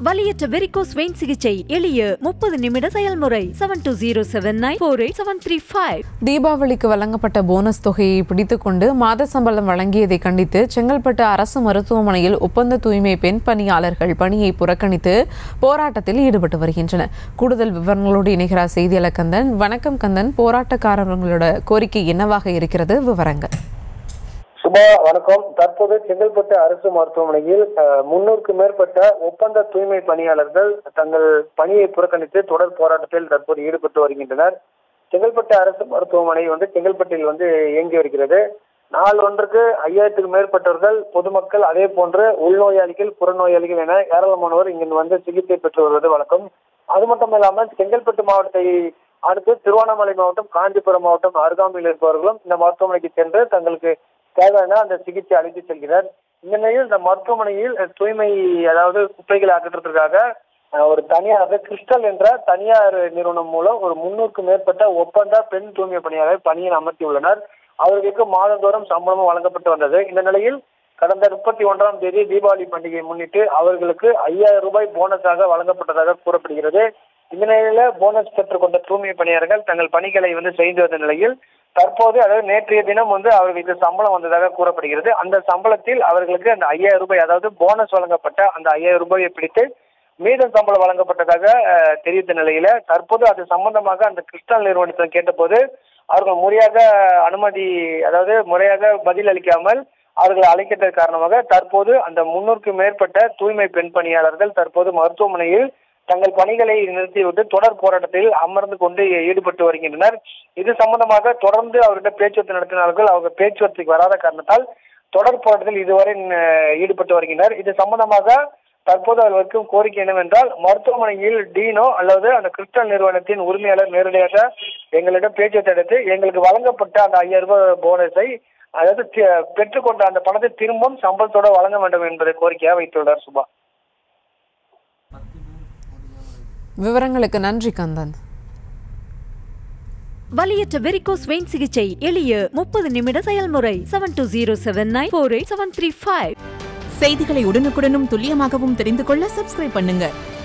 வலியற்ற varicose vein சிகிச்சை எளிய முப்பது நிமிட செயல்முறை seven two zero seven nine four eight seven three five தீபாவளிக்கு வழங்கப்பட்ட போனஸ் தொகையை பிடித்துக்கொண்டு மாத சம்பளம் வழங்கியதை கண்டித்து செங்கல்பட்டு அரசு மருத்துவமனையில் ஒப்பந்த தூய்மை பெண் பணியாளர்கள் பணியை புறக்கணித்து போராட்டத்தில் ஈடுபட்டு வருகின்றனர் கூடுதல் விவரங்களோடு இணைகிறார் செய்தியாளர் கந்தன் வணக்கம் கந்தன் போராட்டக்காரர்களோட கோரிக்கை என்னவாக இருக்கிறது விவரங்கள் சுபா வணக்கம் தற்போது செங்கல்பட்டு அரசு மருத்துவமனையில் முன்னூறுக்கும் மேற்பட்ட ஒப்பந்த தூய்மை பணியாளர்கள் தங்கள் பணியை புறக்கணித்து தொடர் போராட்டத்தில் தற்போது ஈடுபட்டு வருகின்றனர் செங்கல்பட்டு அரசு மருத்துவமனை வந்து செங்கல்பட்டில் வந்து இயங்கி வருகிறது நாள் ஒன்றுக்கு ஐயாயிரத்துக்கும் மேற்பட்டவர்கள் பொதுமக்கள் அதே போன்று உள்நோயாளிகள் புறநோயாளிகள் என ஏராளமானவர் இங்கு வந்து சிகிச்சை பெற்று வருவது வழக்கம் அது மட்டும் இல்லாமல் செங்கல்பட்டு மாவட்டத்தை அடுத்து திருவண்ணாமலை மாவட்டம் காஞ்சிபுரம் மாவட்டம் அருகாமையில் இருப்பவர்களும் இந்த மருத்துவமனைக்கு சென்று தங்களுக்கு தேவையான அந்த சிகிச்சை அளித்து செல்கிறார் இந்த நிலையில் இந்த மருத்துவமனையில் தூய்மை அதாவது குப்பைகளை அகற்றுறதுக்காக அஹ், ஒரு தனியார் கிறிஸ்டல் என்ற தனியார் நிறுவனம் மூலம் ஒரு முன்னூறுக்கும் மேற்பட்ட ஒப்பந்த பெண் தூய்மை பணியாளர் பணியில் அமர்த்தியுள்ளனர் அவர்களுக்கு மாதந்தோறும் சம்பளமும் வழங்கப்பட்டு வந்தது இந்த நிலையில் கடந்த முப்பத்தி ஒன்றாம் தேதி தீபாவளி பண்டிகையை முன்னிட்டு அவர்களுக்கு ஐயாயிரம் ரூபாய் போனஸாக வழங்கப்பட்டதாக கூறப்படுகிறது இந்த நிலையில போனஸ் பெற்றுக்கொண்ட தூய்மை பணியாளர்கள் தங்கள் பணிகளை வந்து செய்து வந்த நிலையில் தற்போது அதாவது நேற்றைய தினம் வந்து அவர்களுக்கு சம்பளம் வந்ததாக கூறப்படுகிறது அந்த சம்பளத்தில் அவர்களுக்கு அந்த ஐயாயிரம் ரூபாய் அதாவது போனஸ் வழங்கப்பட்ட அந்த ஐயாயிரம் ரூபாயை பிடித்து மீதம் சம்பளம் வழங்கப்பட்டதாக அஹ், தெரிவித்த நிலையில தற்போது அது சம்பந்தமாக அந்த கிறிஸ்டல் நிறுவனத்தில் கேட்டபோது அவர்கள் முறையாக அனுமதி அதாவது முறையாக பதில் அளிக்காமல் அவர்களை அழைக்கின்ற காரணமாக தற்போது அந்த முன்னூறுக்கும் மேற்பட்ட தூய்மை பெண் பணியாளர்கள் தற்போது மருத்துவமனையில் தங்கள் பணிகளை நிறுத்திவிட்டு தொடர் போராட்டத்தில் அமர்ந்து கொண்டு ஈடுபட்டு வருகின்றனர் இது சம்பந்தமாக தொடர்ந்து அவர்கிட்ட பேச்சுவார்த்தை நடத்தினார்கள் அவங்க பேச்சுவார்த்தைக்கு வராத காரணத்தால் தொடர் போராட்டத்தில் இதுவரை அஹ், ஈடுபட்டு வருகின்றனர் இது சம்பந்தமாக தற்போது அவர் வைக்கும் கோரிக்கை என்னவென்றால் மருத்துவமனையில் டீனோ அல்லது அந்த கிறிஸ்டல் நிறுவனத்தின் உரிமையாளர் நேரடியாக எங்களிடம் பேச்சுவார்த்தை எடுத்து எங்களுக்கு வழங்கப்பட்ட அந்த ஐயாயிரம் ரூபாய் போனஸை அதாவது தி- பெற்றுக்கொண்ட அந்த பணத்தை திரும்பவும் சம்பளத்தோட வழங்க வேண்டும் என்பதை கோரிக்கையாக வைத்துள்ளார் சுபா விவரங்களுக்கு நன்றி கந்தன் வலியற்ற வெரிகோஸ் வெயின் சிகிச்சை எளிய முப்பது நிமிட செயல்முறை seven two zero seven nine four eight seven three five செய்திகளை உடனுக்குடனும் துல்லியமாகவும் தெரிந்து கொள்ள சப்ஸ்கிரைப் பண்ணுங்க